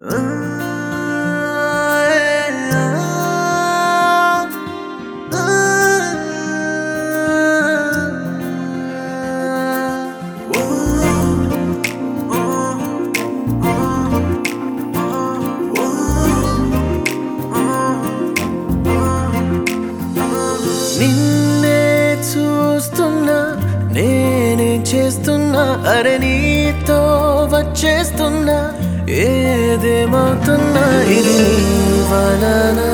నిన్నే చూస్తున్నా నేనేం చేస్తున్నా అరే నీతో వచ్చేస్తున్నా ఏదేమవుతున్నా ఇది నీ వలన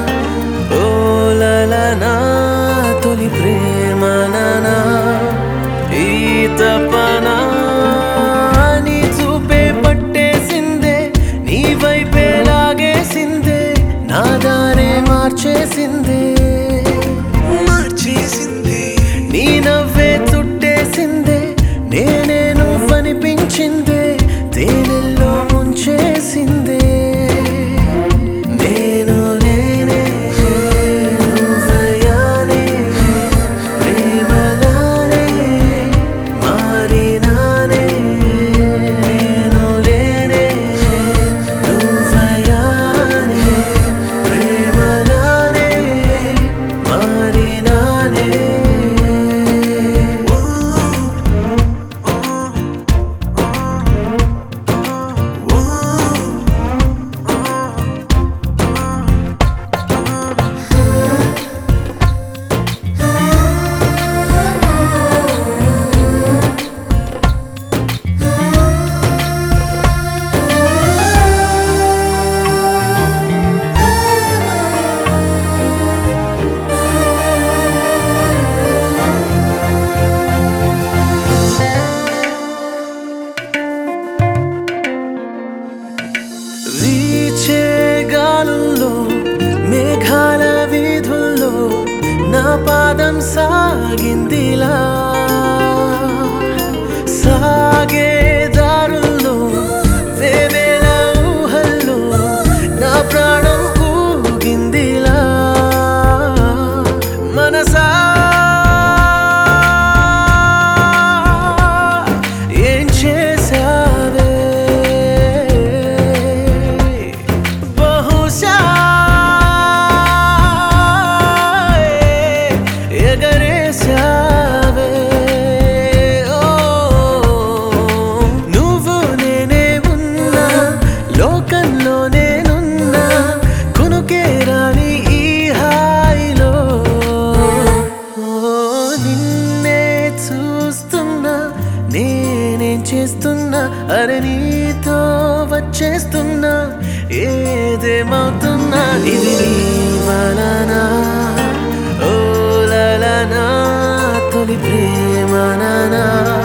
ఓలలనా తొలి ప్రేమననా ఈ తపనా నీ చూపే పట్టేసిందే నీ వైపే లాగేసిందే నా దారే మార్చేసిందే మార్చేసింది నీ నవ్వే చుట్టేసిందే నేనే నువ్వనిపించిందే తేనెల్లో ముంచేసిందే నేను నేనే నువ్వయ్యానే ప్రేమలానే మారినానే నేను నేనే నువ్వయ్యానే ప్రేమలానే మారినానే వీచే గాలుల్లో మేఘాల వీధుల్లో నా పాదం సాగిందిలా సాగే దారుల్లో వేవేల ఊహల్లో నా ప్రాణం ఊగిందిలా మనసా ఏం చేశావే బహుశా ఎగరేశావే ఓ నువ్వు నేనే ఉన్నా లోకంలో నేనున్నా కునుకే రాని ఈ హాయిలో ఓ నిన్నే చూస్తున్నా నేనేం చేస్తున్నా అరే నీతో వచ్చేస్తున్నా ఏదేమవుతున్నా ఇది నీ వలన ఓ లలనా తొలి ప్రేమనా